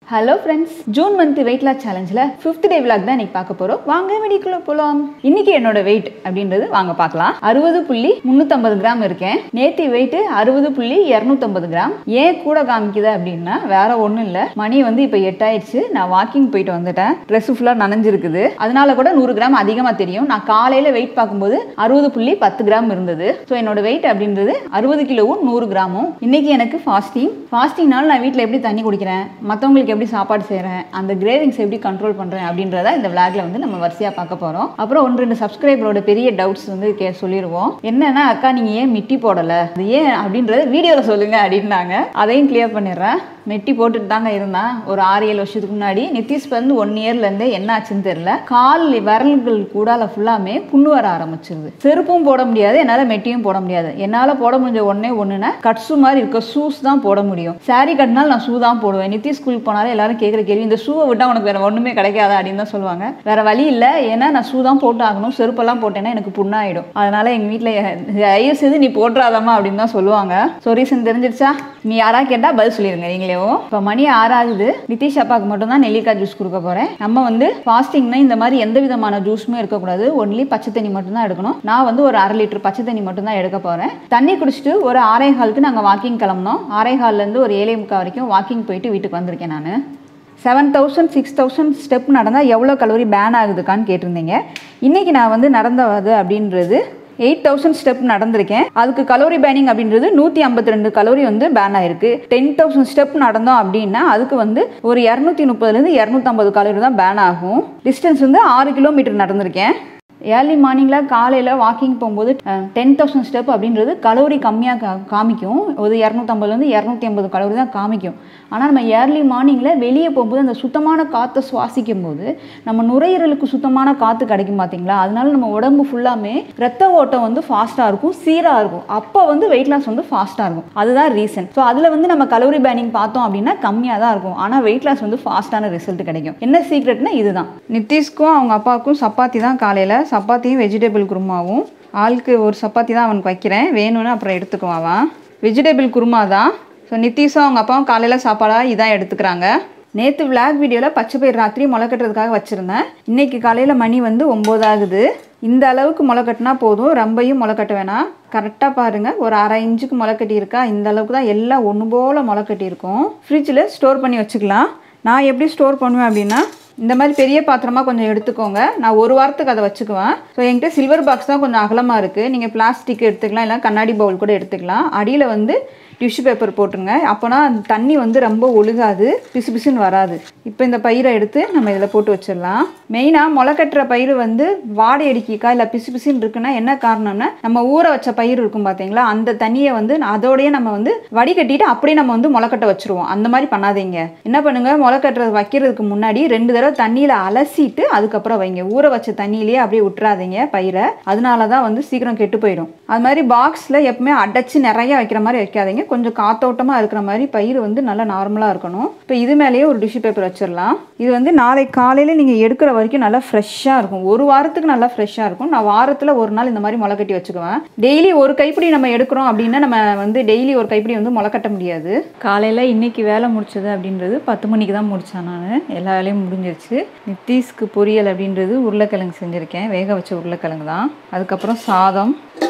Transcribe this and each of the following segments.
hello friends June month weight loss சேலஞ்சில் fifth day vlog தான் இன்னைக்கு பார்க்க போகிறோம் வாங்க வெடிக்குள்ள போகலாம் இன்னைக்கு என்னோட வெயிட் அப்படின்றது வாங்க பார்க்கலாம் அறுபது புள்ளி முந்நூற்றம்பது கிராம் இருக்கேன் நேத்தி வெயிட் அறுபது புள்ளி இரநூத்தம்பது கிராம் ஏன் கூட காமிக்குது அப்படின்னா வேற ஒன்றும் இல்லை மணி வந்து இப்போ எட்டாயிடுச்சு நான் வாக்கிங் போயிட்டு வந்துட்டேன் ட்ரெஸ் ஃபுல்லாக நனைஞ்சிருக்குது அதனால கூட நூறு கிராம் அதிகமாக தெரியும் நான் காலையில் வெயிட் பார்க்கும்போது அறுபது புள்ளி பத்து கிராம் இருந்தது ஸோ என்னோட வெயிட் அப்படின்றது அறுபது கிலோவும் நூறு கிராமும் இன்னைக்கு எனக்கு ஃபாஸ்டிங் ஃபாஸ்டிங்னால நான் வீட்டில் எப்படி தண்ணி குடிக்கிறேன் மற்றவங்களுக்கு எப்படி சாப்பாடு செய்கிறேன் அந்த கிரேவிங்ஸ் எப்படி கண்ட்ரோல் பண்ணுறேன் அப்படின்றத இந்த விளாக்ல வந்து நம்ம வரிசையாக பார்க்க போகிறோம் அப்புறம் ஒன்று ரெண்டு சப்ஸ்கிரைபரோட பெரிய டவுட்ஸ் வந்து கே சொல்லிடுவோம் என்னன்னா அக்கா நீங்கள் ஏன் மிட்டி போடலை அது ஏன் அப்படின்றத வீடியோவில் சொல்லுங்கள் அப்படின்னாங்க அதையும் கிளியர் பண்ணிடுறேன் மெட்டி போட்டுட்டு தாங்க இருந்தேன் ஒரு ஆறு ஏழு வருஷத்துக்கு முன்னாடி நிதிஷ் வந்து ஒன் இயர்லேருந்து என்ன ஆச்சுன்னு தெரியல கால் விரல்கள் கூடால ஃபுல்லாமே புண்ணு வர ஆரம்பிச்சிருது செருப்பும் போட முடியாது என்னால் மெட்டியும் போட முடியாது என்னால் போட முடிஞ்ச ஒன்றே ஒன்றுனா கட்ஸு மாதிரி இருக்க ஷூஸ் தான் போட முடியும் சாரி கட்டினாலும் நான் ஷூ தான் போடுவேன் நிதிஷ் ஸ்கூலுக்கு போனாலும் எல்லாரும் கேட்குற கேள்வி இந்த ஷூவை விட்டால் உனக்கு வேற ஒன்றுமே கிடைக்காதா அப்படின்னு தான் சொல்லுவாங்க வேற வழி இல்லை ஏன்னா நான் ஷூ தான் போட்டு ஆகணும் செருப்பெல்லாம் போட்டேன்னா எனக்கு புண்ணாயிடும் அதனால எங்கள் வீட்டில் தயவு செய்து நீ போட்டுறாதம்மா அப்படின்னு தான் சொல்லுவாங்க ஸோ ரீசன் தெரிஞ்சிருச்சா நீ யாரா கேட்டால் பதில் சொல்லிடுங்க நீங்களே இப்போ மணி ஆறாகுது நிதிஷ் அப்பாவுக்கு மட்டும் தான் நெல்லிக்காய் ஜூஸ் கொடுக்க போகிறேன் நம்ம வந்து ஃபாஸ்டிங்னா இந்த மாதிரி எந்த விதமான ஜூஸுமே இருக்கக்கூடாது ஒன்லி பச்சை தண்ணி மட்டும் தான் எடுக்கணும் நான் வந்து ஒரு அரை லிட்டர் பச்சை தண்ணி மட்டும் தான் எடுக்க போகிறேன் தண்ணி குடிச்சிட்டு ஒரு ஆறே காலுக்கு நாங்கள் வாக்கிங் கிளம்புனோம் ஆறே கால்லேருந்து ஒரு ஏழே முக்கால் வரைக்கும் வாக்கிங் போயிட்டு வீட்டுக்கு வந்திருக்கேன் நான் seven thousand six thousand step நடந்தால் எவ்வளோ கலோரி பேன் ஆகுதுக்கான்னு கேட்டிருந்தீங்க இன்றைக்கி நான் வந்து நடந்தது அப்படின்றது எயிட் தௌசண்ட் ஸ்டெப் நடந்திருக்கேன் அதுக்கு கலோரி பேனிங் அப்படின்றது நூற்றி ஐம்பத்தி ரெண்டு கலோரி வந்து பேன் ஆயிருக்கு டென் தௌசண்ட் ஸ்டெப் நடந்தோம் அப்படின்னா அதுக்கு வந்து ஒரு இரநூத்தி முப்பதுலேருந்து இரநூத்தம்பது கலோரி தான் பேன் ஆகும் டிஸ்டன்ஸ் வந்து ஆறு கிலோமீட்டர் நடந்திருக்கேன் ஏர்லி மார்னிங்கில் காலையில் வாக்கிங் போகும்போது டென் தௌசண்ட் ஸ்டெப் அப்படின்றது கலோரி கம்மியாக கா காமிக்கும் ஒரு இரநூத்தம்பதுலேருந்து இரநூத்தி ஐம்பது கலோரி தான் காமிக்கும் ஆனால் நம்ம ஏர்லி மார்னிங்கில் வெளியே போகும்போது அந்த சுத்தமான காற்றை சுவாசிக்கும் போது நம்ம நுரையீரலுக்கு சுத்தமான காற்று கிடைக்கும் பார்த்தீங்களா அதனால நம்ம உடம்பு ஃபுல்லாமே ரத்த ஓட்டம் வந்து ஃபாஸ்ட்டாக இருக்கும் சீராக இருக்கும் அப்போ வந்து வெயிட் லாஸ் வந்து ஃபாஸ்ட்டாக இருக்கும் அதுதான் ரீசன் ஸோ அதில் வந்து நம்ம கலோரி பேனிங் பார்த்தோம் அப்படின்னா கம்மியாக தான் இருக்கும் ஆனால் வெயிட் லாஸ் வந்து ஃபாஸ்ட்டான ரிசல்ட் கிடைக்கும் என்ன சீக்ரெட்னா இதுதான் நிதிஷ்க்கும் அவங்க அப்பாவுக்கும் சப்பாத்தி தான் காலையில் சப்பாத்தியும் வெஜிடபிள் குருமாவும் ஆளுக்கு ஒரு சப்பாத்தி தான் அவனுக்கு வைக்கிறேன் வேணும்னு அப்புறம் எடுத்துக்குவான் வெஜிடபிள் குருமா தான் ஸோ நிதிஷும் அவங்க அப்பாவும் காலையில் சாப்பாடாக இதான் எடுத்துக்கிறாங்க நேற்று விளாக் வீடியோவில் பச்சை பயிர் ராத்திரி முளை கட்டுறதுக்காக வச்சுருந்தேன் இன்றைக்கி காலையில் மணி வந்து ஒம்போதாகுது இந்த அளவுக்கு முளை கட்டினா போதும் ரொம்பையும் முளை கட்ட வேணாம் கரெக்டாக பாருங்கள் ஒரு அரை இன்ச்சுக்கு முளை கட்டி இருக்கா இந்த அளவுக்கு தான் எல்லாம் ஒன்று போல் முளை கட்டியிருக்கும் ஃப்ரிட்ஜில் ஸ்டோர் பண்ணி வச்சுக்கலாம் நான் எப்படி ஸ்டோர் பண்ணுவேன் அப்படின்னா இந்த மாதிரி பெரிய பாத்திரமாக கொஞ்சம் எடுத்துக்கோங்க நான் ஒரு வாரத்துக்கு அதை வச்சுக்குவேன் ஸோ என்கிட்ட சில்வர் பாக்ஸ் தான் கொஞ்சம் அகலமாக இருக்குது நீங்கள் பிளாஸ்டிக் எடுத்துக்கலாம் இல்லை கண்ணாடி பவுல் கூட எடுத்துக்கலாம் அடியில் வந்து டிஷ்யூ பேப்பர் போட்டுருங்க அப்போனா அந்த தண்ணி வந்து ரொம்ப ஒழுகாது பிசு பிசுன்னு வராது இப்போ இந்த பயிரை எடுத்து நம்ம இதில் போட்டு வச்சிடலாம் மெயினாக முளை கட்டுற பயிர் வந்து வாடை அடிக்கிக்கா இல்லை பிசு பிசுன்னு இருக்குன்னா என்ன காரணம்னா நம்ம ஊற வச்ச பயிர் இருக்கும் பார்த்தீங்களா அந்த தண்ணியை வந்து அதோடய நம்ம வந்து வடிகட்டிட்டு அப்படியே நம்ம வந்து முளை கட்ட வச்சுருவோம் அந்த மாதிரி பண்ணாதீங்க என்ன பண்ணுங்க முளை கட்டுறது வைக்கிறதுக்கு முன்னாடி ரெண்டு தடவை தண்ணியில் அலசிட்டு அதுக்கப்புறம் வைங்க ஊற வச்ச தண்ணியிலேயே அப்படியே விட்டுறாதீங்க பயிரை அதனால தான் வந்து சீக்கிரம் கெட்டு போயிடும் அது மாதிரி பாக்ஸில் எப்பவுமே அடைச்சி நிறைய வைக்கிற மாதிரி வைக்காதீங்க கொஞ்சம் காத்தோட்டமாக இருக்கிற மாதிரி பயிர் வந்து நல்லா நார்மலாக இருக்கணும் இப்போ இது மேலேயே ஒரு டிஷ்யூ பேப்பர் வச்சிடலாம் இது வந்து நாளை காலையில் நீங்கள் எடுக்கிற வரைக்கும் நல்லா ஃப்ரெஷ்ஷாக இருக்கும் ஒரு வாரத்துக்கு நல்லா ஃப்ரெஷ்ஷாக இருக்கும் நான் வாரத்தில் ஒரு நாள் இந்த மாதிரி முளை கட்டி வச்சுக்குவேன் டெய்லி ஒரு கைப்பிடி நம்ம எடுக்கிறோம் அப்படின்னா நம்ம வந்து டெய்லி ஒரு கைப்பிடி வந்து முளை கட்ட முடியாது காலையில் இன்னைக்கு வேலை முடிச்சது அப்படின்றது பத்து மணிக்கு தான் முடித்தேன் நான் எல்லா வேலையும் முடிஞ்சிருச்சு நித்தீஸ்க்கு பொரியல் அப்படின்றது உருளைக்கிழங்கு செஞ்சுருக்கேன் வேக வச்ச உருளைக்கிழங்கு தான் அதுக்கப்புறம் சாதம்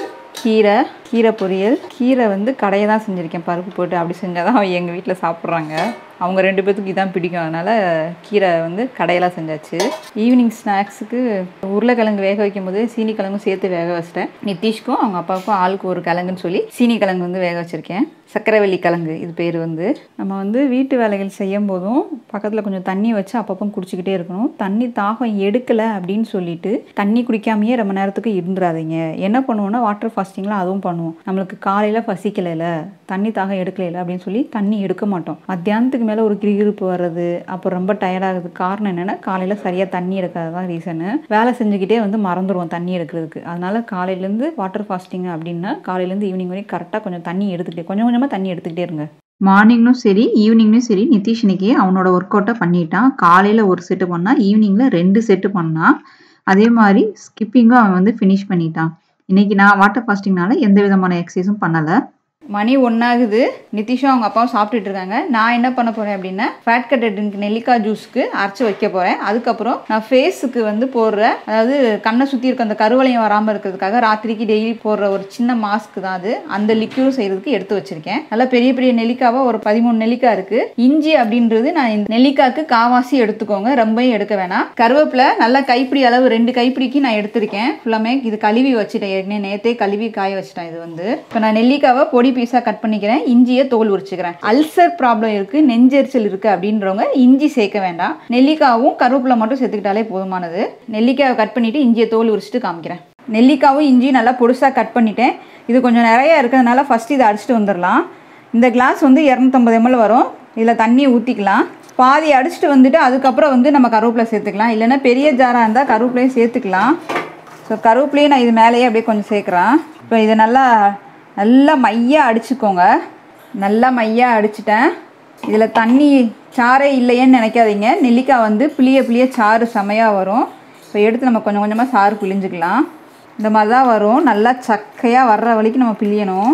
கீரை கீரை பொரியல் கீரை வந்து கடையை தான் செஞ்சுருக்கேன் பருப்பு போட்டு அப்படி செஞ்சால் தான் எங்கள் வீட்டில் சாப்பிட்றாங்க அவங்க ரெண்டு பேர்த்துக்கு இதான் பிடிக்கும் அதனால் கீரை வந்து கடையெல்லாம் செஞ்சாச்சு ஈவினிங் ஸ்நாக்ஸுக்கு உருளைக்கிழங்கு வேக வைக்கும் போது சீனி கிழங்கும் சேர்த்து வேக வச்சிட்டேன் நிதிஷ்க்கும் அவங்க அப்பாவுக்கும் ஆளுக்கு ஒரு கிழங்குன்னு சொல்லி சீனி கிழங்கு வந்து வேக வச்சுருக்கேன் சக்கரவள்ளி கிழங்கு இது பேர் வந்து நம்ம வந்து வீட்டு வேலைகள் செய்யும் போதும் பக்கத்தில் கொஞ்சம் தண்ணி வச்சு அப்பப்போ குடிச்சிக்கிட்டே இருக்கணும் தண்ணி தாகம் எடுக்கலை அப்படின்னு சொல்லிட்டு தண்ணி குடிக்காமையே ரொம்ப நேரத்துக்கு இருந்துடாதீங்க என்ன பண்ணுவோம்னா வாட்டர் ஃபாஸ்டிங்லாம் அதுவும் பண்ணுவோம் நம்மளுக்கு காலையில் பசிக்கலைல தண்ணி தாகம் எடுக்கலைல அப்படின்னு சொல்லி தண்ணி எடுக்க மாட்டோம் மத்தியானத்துக்கு மேலே ஒரு கிரிகிருப்பு வர்றது அப்புறம் ரொம்ப டயர்டாகுது காரணம் என்னென்னா காலையில் சரியாக தண்ணி எடுக்காது தான் ரீசனு வேலை செஞ்சுக்கிட்டே வந்து மறந்துடுவோம் தண்ணி எடுக்கிறதுக்கு அதனால காலையிலேருந்து வாட்டர் ஃபாஸ்டிங் அப்படின்னா காலையிலேருந்து ஈவினிங் வரைக்கும் கரெக்டாக கொஞ்சம் தண்ணி எடுத்துக்கிட்டே கொஞ்சம் கொஞ்சமாக தண்ணி எடுத்துக்கிட்டே இருங்க மார்னிங்னும் சரி ஈவினிங்னும் சரி நிதிஷ் இன்னைக்கு அவனோட ஒர்க் அவுட்டை பண்ணிட்டான் காலையில் ஒரு செட்டு பண்ணான் ஈவினிங்கில் ரெண்டு செட்டு பண்ணான் அதே மாதிரி ஸ்கிப்பிங்கும் அவன் வந்து ஃபினிஷ் பண்ணிட்டான் இன்னைக்கு நான் வாட்டர் ஃபாஸ்டிங்னால எந்த விதமான எக்ஸசைஸும் பண்ணலை மணி ஒன்றாகுது நிதிஷும் அவங்க அப்பாவும் சாப்பிட்டுட்டு இருக்காங்க நான் என்ன பண்ண போகிறேன் அப்படின்னா ஃபேட் கட்டட் ட்ரிங்க் நெல்லிக்காய் ஜூஸ்க்கு அரைச்சி வைக்க போகிறேன் அதுக்கப்புறம் நான் ஃபேஸுக்கு வந்து போடுற அதாவது கண்ணை சுற்றி இருக்க அந்த கருவளையம் வராமல் இருக்கிறதுக்காக ராத்திரிக்கு டெய்லி போடுற ஒரு சின்ன மாஸ்க் தான் அது அந்த லிக்யூடும் செய்கிறதுக்கு எடுத்து வச்சிருக்கேன் நல்லா பெரிய பெரிய நெல்லிக்காவை ஒரு பதிமூணு நெல்லிக்காய் இருக்குது இஞ்சி அப்படின்றது நான் இந்த நெல்லிக்காய்க்கு காவாசி எடுத்துக்கோங்க ரொம்பவும் எடுக்க வேணாம் கருவேப்பிலை நல்லா கைப்பிடி அளவு ரெண்டு கைப்பிடிக்கு நான் எடுத்திருக்கேன் ஃபுல்லாமே இது கழுவி வச்சுட்டேன் ஏற்கனவே நேத்தே கழுவி காய வச்சுட்டேன் இது வந்து இப்போ நான் நெல்லிக்காவை பொடி பீஸாக கட் பண்ணிக்கிறேன் இஞ்சியை தோல் உரிச்சுக்கிறேன் அல்சர் ப்ராப்ளம் இருக்குது நெஞ்செரிச்சல் இருக்குது அப்படின்றவங்க இஞ்சி சேர்க்க வேண்டாம் நெல்லிக்காவும் கருவேப்பிலை மட்டும் சேர்த்துக்கிட்டாலே போதுமானது நெல்லிக்காவை கட் பண்ணிவிட்டு இஞ்சியை தோல் உரிச்சிட்டு காமிக்கிறேன் நெல்லிக்காவும் இஞ்சியும் நல்லா பொடுசாக கட் பண்ணிட்டேன் இது கொஞ்சம் நிறைய இருக்கிறதுனால ஃபஸ்ட் இதை அடிச்சுட்டு வந்துடலாம் இந்த கிளாஸ் வந்து இரநூத்தம்பது எம்எல் வரும் இதில் தண்ணியை ஊற்றிக்கலாம் பாதி அடிச்சுட்டு வந்துட்டு அதுக்கப்புறம் வந்து நம்ம கருவேப்பிலை சேர்த்துக்கலாம் இல்லைன்னா பெரிய ஜாராக இருந்தால் கருவேப்பிலையும் சேர்த்துக்கலாம் ஸோ கருவேப்பிலையும் நான் இது மேலேயே அப்படியே கொஞ்சம் சேர்க்குறேன் இப்போ இதை நல்லா நல்லா மையாக அடிச்சுக்கோங்க நல்லா மையாக அடிச்சிட்டேன் இதில் தண்ணி சாறே இல்லையேன்னு நினைக்காதீங்க நெல்லிக்காய் வந்து புளிய புளிய சாறு செமையாக வரும் இப்போ எடுத்து நம்ம கொஞ்சம் கொஞ்சமாக சாறு பிழிஞ்சுக்கலாம் இந்த மாதிரி தான் வரும் நல்லா சக்கையாக வர்ற வரைக்கும் நம்ம பிழியணும்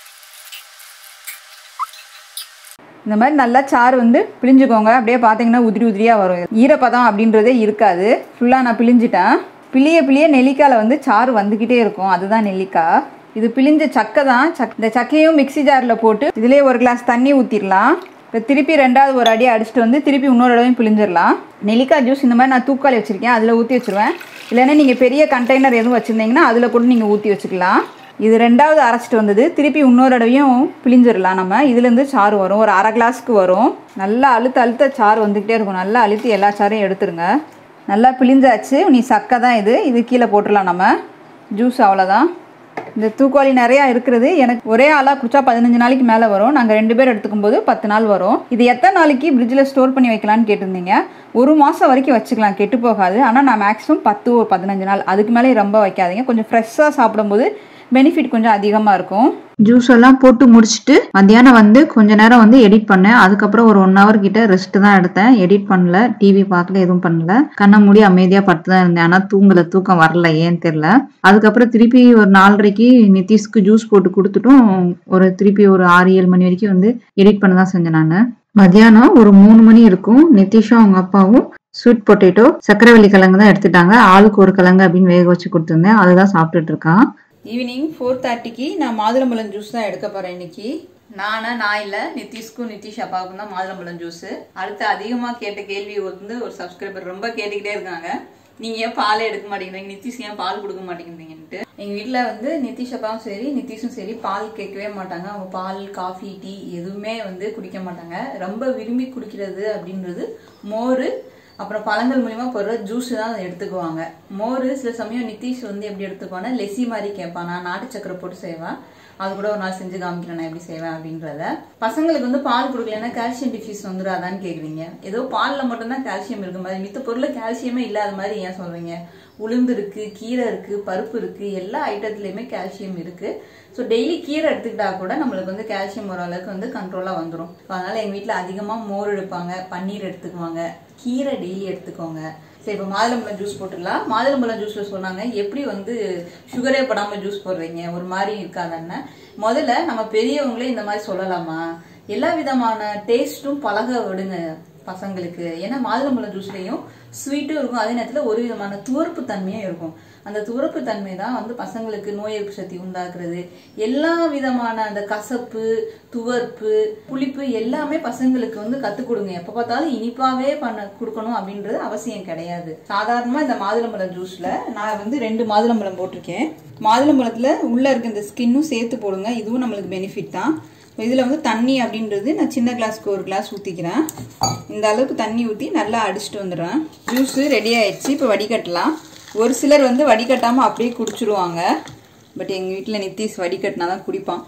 இந்த மாதிரி நல்லா சாறு வந்து பிழிஞ்சுக்கோங்க அப்படியே பார்த்தீங்கன்னா உதிரி உதிரியாக வரும் ஈரப்பதம் அப்படின்றதே இருக்காது ஃபுல்லாக நான் பிழிஞ்சிட்டேன் பிளிய பிளிய நெல்லிக்காயில் வந்து சாறு வந்துக்கிட்டே இருக்கும் அதுதான் நெல்லிக்காய் இது பிழிஞ்ச சக்கை தான் சக் இந்த சக்கையும் மிக்ஸி ஜாரில் போட்டு இதிலே ஒரு கிளாஸ் தண்ணி ஊற்றிடலாம் இப்போ திருப்பி ரெண்டாவது ஒரு அடி அடிச்சுட்டு வந்து திருப்பி இன்னொரு அடையும் பிழிஞ்சிடலாம் நெல்லிக்காய் ஜூஸ் இந்த மாதிரி நான் தூக்காளி வச்சுருக்கேன் அதில் ஊற்றி வச்சுருவேன் இல்லைன்னா நீங்கள் பெரிய கண்டெய்னர் எதுவும் வச்சுருந்தீங்கன்னா அதில் கூட நீங்கள் ஊற்றி வச்சுக்கலாம் இது ரெண்டாவது அரைச்சிட்டு வந்தது திருப்பி இன்னொரு தடவையும் பிழிஞ்சிடலாம் நம்ம இதுலேருந்து சாறு வரும் ஒரு அரை கிளாஸ்க்கு வரும் நல்லா அழுத்த அழுத்த சாறு வந்துக்கிட்டே இருக்கும் நல்லா அழுத்தி எல்லா சாரையும் எடுத்துருங்க நல்லா பிழிஞ்சாச்சு நீ சக்கை தான் இது இது கீழே போட்டுடலாம் நம்ம ஜூஸ் அவ்வளோதான் இந்த தூக்குவாளி நிறையா இருக்கிறது எனக்கு ஒரே ஆளாக குடிச்சா பதினஞ்சு நாளைக்கு மேலே வரும் நாங்கள் ரெண்டு பேர் எடுத்துக்கும் போது பத்து நாள் வரும் இது எத்தனை நாளைக்கு ஃப்ரிட்ஜில் ஸ்டோர் பண்ணி வைக்கலான்னு கேட்டிருந்தீங்க ஒரு மாதம் வரைக்கும் வச்சுக்கலாம் கெட்டு போகாது ஆனால் நான் மேக்ஸிமம் பத்து ஒரு பதினஞ்சு நாள் அதுக்கு மேலே ரொம்ப வைக்காதீங்க கொஞ்சம் ஃப்ரெஷ்ஷாக சாப்பிடும்போது பெனிஃபிட் கொஞ்சம் அதிகமாக இருக்கும் ஜூஸ் எல்லாம் போட்டு முடிச்சுட்டு மத்தியானம் வந்து கொஞ்ச நேரம் வந்து எடிட் பண்ணேன் அதுக்கப்புறம் ஒரு ஒன் ஹவர் கிட்ட ரெஸ்ட் தான் எடுத்தேன் எடிட் பண்ணல டிவி பார்க்கல எதுவும் பண்ணல கண்ணை மூடி அமைதியா படுத்து தான் இருந்தேன் ஆனா தூங்கல தூக்கம் வரல ஏன்னு தெரியல அதுக்கப்புறம் திருப்பி ஒரு நாலரைக்கு நிதிஷ்க்கு ஜூஸ் போட்டு கொடுத்துட்டும் ஒரு திருப்பி ஒரு ஆறு ஏழு மணி வரைக்கும் வந்து எடிட் பண்ண தான் செஞ்சேன் நான் மத்தியானம் ஒரு மூணு மணி இருக்கும் நிதிஷும் அவங்க அப்பாவும் ஸ்வீட் பொட்டேட்டோ சக்கரவள்ளி கிழங்கு தான் எடுத்துட்டாங்க ஆளுக்கு ஒரு கிழங்கு அப்படின்னு வேக வச்சு கொடுத்துருந்தேன் அதை தான் சாப்பிட்டுட்டு இருக்கான் ஈவினிங் ஃபோர் தேர்ட்டிக்கு நான் மாதுளம்பழம் ஜூஸ் தான் எடுக்க போகிறேன் இன்னைக்கு நானா நான் இல்லை நிதிஷ்க்கும் நிதிஷ் அப்பாவுக்கும் தான் மாதுளம்பழம் ஜூஸ் அடுத்து அதிகமாக கேட்ட கேள்வி வந்து ஒரு சப்ஸ்கிரைபர் ரொம்ப கேட்டுக்கிட்டே இருக்காங்க நீங்கள் ஏன் பாலே எடுக்க மாட்டேங்கிறீங்க நிதிஷ் ஏன் பால் கொடுக்க மாட்டேங்கிறீங்கன்ட்டு எங்கள் வீட்டில் வந்து நிதிஷ் அப்பாவும் சரி நிதிஷும் சரி பால் கேட்கவே மாட்டாங்க அவங்க பால் காஃபி டீ எதுவுமே வந்து குடிக்க மாட்டாங்க ரொம்ப விரும்பி குடிக்கிறது அப்படின்றது மோர் அப்புறம் பழங்கள் மூலியமா போடுற ஜூஸ் தான் அதை எடுத்துக்குவாங்க மோர் சில சமயம் நிதிஷ் வந்து எப்படி எடுத்துக்குவானா லெசி மாதிரி கேட்பான் நான் நாட்டு சக்கரை போட்டு செய்வேன் அது கூட ஒரு நாள் செஞ்சு காமிக்கிறேன் நான் எப்படி செய்வேன் அப்படின்றத பசங்களுக்கு வந்து பால் கொடுக்கலன்னா கால்சியம் டிஃபியூஸ் வந்துடாதான்னு கேக்குறீங்க ஏதோ பால்ல மட்டும்தான் கால்சியம் இருக்கு மாதிரி மித்த பொருள் கால்சியமே இல்லாத மாதிரி ஏன் சொல்றீங்க உளுந்து இருக்கு கீரை இருக்கு பருப்பு இருக்கு எல்லா ஐட்டத்துலயுமே கால்சியம் இருக்கு ஸோ டெய்லி கீரை எடுத்துக்கிட்டா கூட நம்மளுக்கு வந்து கால்சியம் ஓரளவுக்கு வந்து கண்ட்ரோலா வந்துடும் அதனால எங்க வீட்ல அதிகமா மோர் எடுப்பாங்க பன்னீர் எடுத்துக்குவாங்க கீரை டெய்லி எடுத்துக்கோங்க சரி இப்போ மாதுளம்பழம் ஜூஸ் போட்டுடலாம் மாதுளம்பழம் ஜூஸ்ல சொன்னாங்க எப்படி வந்து சுகரே படாம ஜூஸ் போடுறீங்க ஒரு மாதிரி இருக்காதன்னு முதல்ல நம்ம பெரியவங்களே இந்த மாதிரி சொல்லலாமா எல்லா விதமான டேஸ்ட்டும் பழக விடுங்க பசங்களுக்கு ஏன்னா மாதுளம்பழம் ஜூஸ்லயும் ஸ்வீட்டும் இருக்கும் அதே நேரத்துல ஒரு விதமான துவர்ப்பு தன்மையும் இருக்கும் அந்த துவர்ப்பு தன்மை தான் வந்து பசங்களுக்கு நோய் எதிர்ப்பு சக்தி உண்டாக்குறது எல்லா விதமான அந்த கசப்பு துவர்ப்பு புளிப்பு எல்லாமே பசங்களுக்கு வந்து கத்துக் கொடுங்க எப்ப பார்த்தாலும் இனிப்பாவே பண்ண கொடுக்கணும் அப்படின்றது அவசியம் கிடையாது சாதாரணமா இந்த மாதுளம்பழம் ஜூஸ்ல நான் வந்து ரெண்டு மாதுளம்பழம் போட்டிருக்கேன் மாதுளம்பழத்துல உள்ள இருக்க இந்த ஸ்கின்னும் சேர்த்து போடுங்க இதுவும் நம்மளுக்கு பெனிஃபிட் தான் இதில் வந்து தண்ணி அப்படின்றது நான் சின்ன கிளாஸ்க்கு ஒரு கிளாஸ் ஊற்றிக்கிறேன் இந்த அளவுக்கு தண்ணி ஊற்றி நல்லா அடிச்சுட்டு வந்துடுறேன் ஜூஸு ரெடி ஆயிடுச்சு இப்போ வடிகட்டலாம் ஒரு சிலர் வந்து வடிகட்டாமல் அப்படியே குடிச்சிருவாங்க பட் எங்கள் வீட்டில் நித்திஷ் வடிகட்டினா தான் குடிப்பான்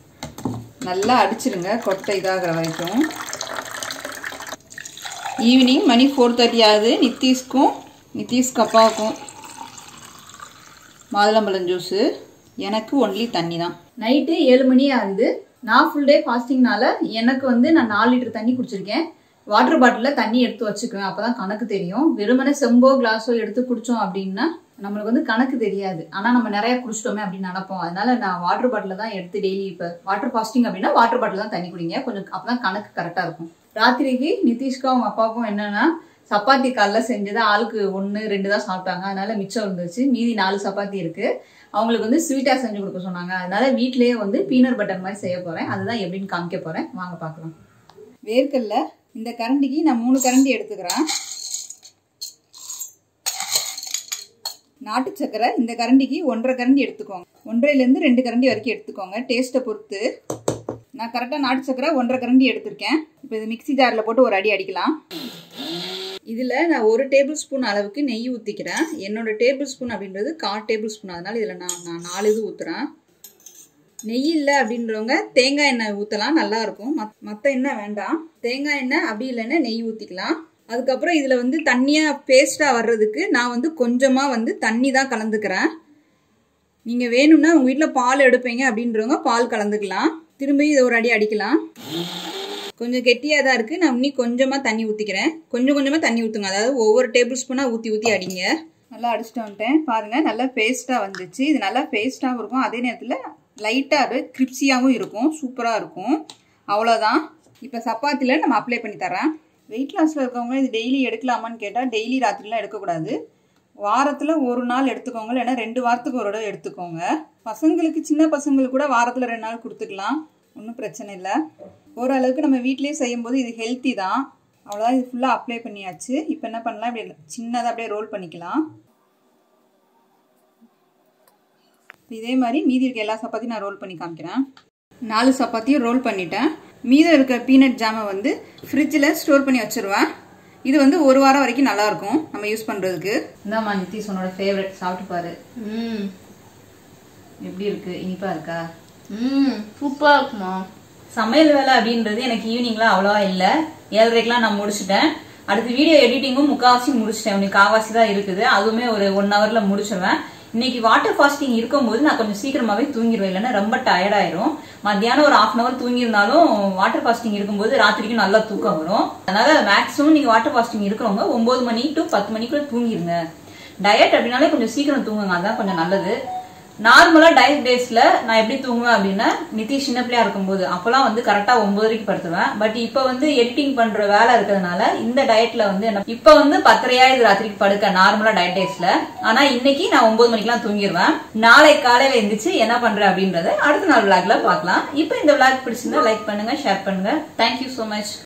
நல்லா அடிச்சிருங்க கொட்டை இதாகிற வரைக்கும் ஈவினிங் மணி ஃபோர் தேர்ட்டி ஆகுது நித்திஷ்க்கும் நித்திஷ்க்கு அப்பாவுக்கும் மாதுளம்பழம் ஜூஸு எனக்கு ஒன்லி தண்ணி தான் நைட்டு ஏழு மணி ஆகுது நான் ஃபுல் டே ஃபாஸ்டிங்னால எனக்கு வந்து நான் நாலு லிட்டர் தண்ணி குடிச்சிருக்கேன் வாட்டர் பாட்டிலில் தண்ணி எடுத்து வச்சுக்குவேன் அப்போ தான் கணக்கு தெரியும் வெறுமனே செம்போ கிளாஸோ எடுத்து குடித்தோம் அப்படின்னா நம்மளுக்கு வந்து கணக்கு தெரியாது ஆனா நம்ம நிறைய குடிச்சிட்டோமே அப்படின்னு நினைப்போம் அதனால நான் வாட்டர் பாட்டில் தான் எடுத்து டெய்லி இப்போ வாட்டர் ஃபாஸ்டிங் அப்படின்னா வாட்டர் பாட்டில் தான் தண்ணி குடிங்க கொஞ்சம் அப்பதான் கணக்கு கரெக்டா இருக்கும் ராத்திரிக்கு நிதிஷ்க்கும் அவங்க அப்பாவுக்கும் என்னன்னா சப்பாத்தி காலைல செஞ்சது ஆளுக்கு ஒன்று ரெண்டு தான் சாப்பிட்டாங்க அதனால மிச்சம் இருந்துச்சு மீதி நாலு சப்பாத்தி இருக்கு அவங்களுக்கு வந்து ஸ்வீட்டா செஞ்சு கொடுக்க சொன்னாங்க அதனால வீட்லயே வந்து பீனட் பட்டர் மாதிரி செய்ய போறேன் அதுதான் எப்படின்னு காமிக்க போறேன் வாங்க பார்க்கலாம் வேர்க்கல்ல இந்த கரண்டிக்கு நான் மூணு கரண்டி எடுத்துக்கிறேன் நாட்டு சக்கரை இந்த கரண்டிக்கு ஒன்றரை கரண்டி எடுத்துக்கோங்க ஒன்றரைலேருந்து ரெண்டு கரண்டி வரைக்கும் எடுத்துக்கோங்க டேஸ்ட்டை பொறுத்து நான் கரெக்டாக நாட்டு சக்கரை ஒன்றரை கரண்டி எடுத்திருக்கேன் இப்போ இது மிக்ஸி ஜாரில் போட்டு ஒரு அடி அடிக்கலாம் இதில் நான் ஒரு டேபிள் ஸ்பூன் அளவுக்கு நெய் ஊற்றிக்கிறேன் என்னோட டேபிள் ஸ்பூன் அப்படின்றது கால் டேபிள் ஸ்பூன் அதனால இதில் நான் நான் நாலு இது ஊற்றுறேன் நெய் இல்லை அப்படின்றவங்க தேங்காய் எண்ணெய் ஊற்றலாம் நல்லா இருக்கும் மத் மற்ற எண்ணெய் வேண்டாம் தேங்காய் எண்ணெய் அப்படி இல்லைன்னா நெய் ஊற்றிக்கலாம் அதுக்கப்புறம் இதில் வந்து தண்ணியாக பேஸ்ட்டாக வர்றதுக்கு நான் வந்து கொஞ்சமாக வந்து தண்ணி தான் கலந்துக்கிறேன் நீங்கள் வேணும்னா உங்கள் வீட்டில் பால் எடுப்பீங்க அப்படின்றவங்க பால் கலந்துக்கலாம் திரும்பி இதை ஒரு அடி அடிக்கலாம் கொஞ்சம் கெட்டியாக தான் இருக்குது நான் இன்னி கொஞ்சமாக தண்ணி ஊற்றிக்கிறேன் கொஞ்சம் கொஞ்சமாக தண்ணி ஊற்றுங்க அதாவது ஒவ்வொரு டேபிள் ஸ்பூனாக ஊற்றி ஊற்றி அடிங்க நல்லா அடிச்சுட்டு வந்துட்டேன் பாருங்கள் நல்லா பேஸ்ட்டாக வந்துச்சு இது நல்லா பேஸ்ட்டாகவும் இருக்கும் அதே நேரத்தில் லைட்டாக கிரிப்ஸியாகவும் இருக்கும் சூப்பராக இருக்கும் அவ்வளோதான் இப்போ சப்பாத்தியில் நம்ம அப்ளை பண்ணி தரேன் வெயிட் லாஸில் இருக்கவங்க இது டெய்லி எடுக்கலாமான்னு கேட்டால் டெய்லி ராத்திரிலாம் எடுக்கக்கூடாது வாரத்தில் ஒரு நாள் எடுத்துக்கோங்க இல்லைன்னா ரெண்டு வாரத்துக்கு ஒரு தடவை எடுத்துக்கோங்க பசங்களுக்கு சின்ன பசங்களுக்கு கூட வாரத்தில் ரெண்டு நாள் கொடுத்துக்கலாம் ஒன்றும் பிரச்சனை இல்லை ஓரளவுக்கு நம்ம வீட்டிலேயே செய்யும்போது இது ஹெல்த்தி தான் அவ்வளோதான் இது ஃபுல்லாக அப்ளை பண்ணியாச்சு இப்போ என்ன பண்ணலாம் இப்படி சின்னதாக அப்படியே ரோல் பண்ணிக்கலாம் இதே மாதிரி மீதி இருக்க எல்லா சப்பாத்தியும் நான் ரோல் பண்ணி காமிக்கிறேன் நாலு சப்பாத்தியும் ரோல் பண்ணிட்டேன் மீதம் இருக்க பீனட் ஜாமை வந்து ஃப்ரிட்ஜில் ஸ்டோர் பண்ணி வச்சிருவேன் இது வந்து ஒரு வாரம் வரைக்கும் நல்லா இருக்கும் நம்ம யூஸ் பண்றதுக்கு இந்தாம்மா நித்திஷ் உன்னோட ஃபேவரட் சாப்பிட்டு பாரு ம் எப்படி இருக்கு இனிப்பா இருக்கா ம் சூப்பராக இருக்குமா சமையல் வேலை அப்படின்றது எனக்கு ஈவினிங்லாம் அவ்வளோவா இல்லை ஏழரைக்கெலாம் நான் முடிச்சிட்டேன் அடுத்து வீடியோ எடிட்டிங்கும் முக்காவாசி முடிச்சிட்டேன் இன்னைக்கு காவாசி தான் இருக்குது அதுவுமே ஒரு ஒன் ஹவர்ல முடிச்சிருவேன் இன்னைக்கு வாட்டர் ஃபாஸ்டிங் இருக்கும்போது நான் கொஞ்சம் சீக்கிரமாவே தூங்கிடுவேன் இல்லைன்னா ரொம்ப டயர்ட் ஆயிரும் மத்தியானம் ஒரு ஹாஃப் அன் அவர் தூங்கியிருந்தாலும் வாட்டர் ஃபாஸ்டிங் இருக்கும்போது ராத்திரிக்கு நல்லா தூக்கம் வரும் அதனால மேக்ஸிமம் நீங்க வாட்டர் ஃபாஸ்டிங் இருக்கிறவங்க ஒன்பது மணி டு பத்து மணிக்குள்ள தூங்கிருங்க டயட் அப்படின்னாலே கொஞ்சம் சீக்கிரம் தூங்குங்க அதான் கொஞ்சம் நல்லது நார்மலா டயட் டேஸ்ல நான் எப்படி தூங்குவேன் அப்படின்னா நிதிஷ் சின்ன பிள்ளையா இருக்கும்போது அப்பெல்லாம் வந்து கரெக்டா ஒன்பது வரைக்கும் படுத்துவேன் பட் இப்ப வந்து எடிட்டிங் பண்ற வேலை இருக்கிறதுனால இந்த டயட்ல வந்து என்ன இப்ப வந்து பத்தரையாயிரம் ராத்திரிக்கு படுக்க நார்மலா டயட் டேஸ்ல ஆனா இன்னைக்கு நான் ஒன்பது மணிக்கெல்லாம் தூங்கிடுவேன் நாளை காலையில எந்திரிச்சு என்ன பண்றேன் அப்படின்றத அடுத்த நாள் விளாக்ல பார்க்கலாம் இப்போ இந்த விளாக் பிடிச்சிருந்தா லைக் பண்ணுங்க ஷேர் பண்ணுங்க தேங்க்யூ so மச்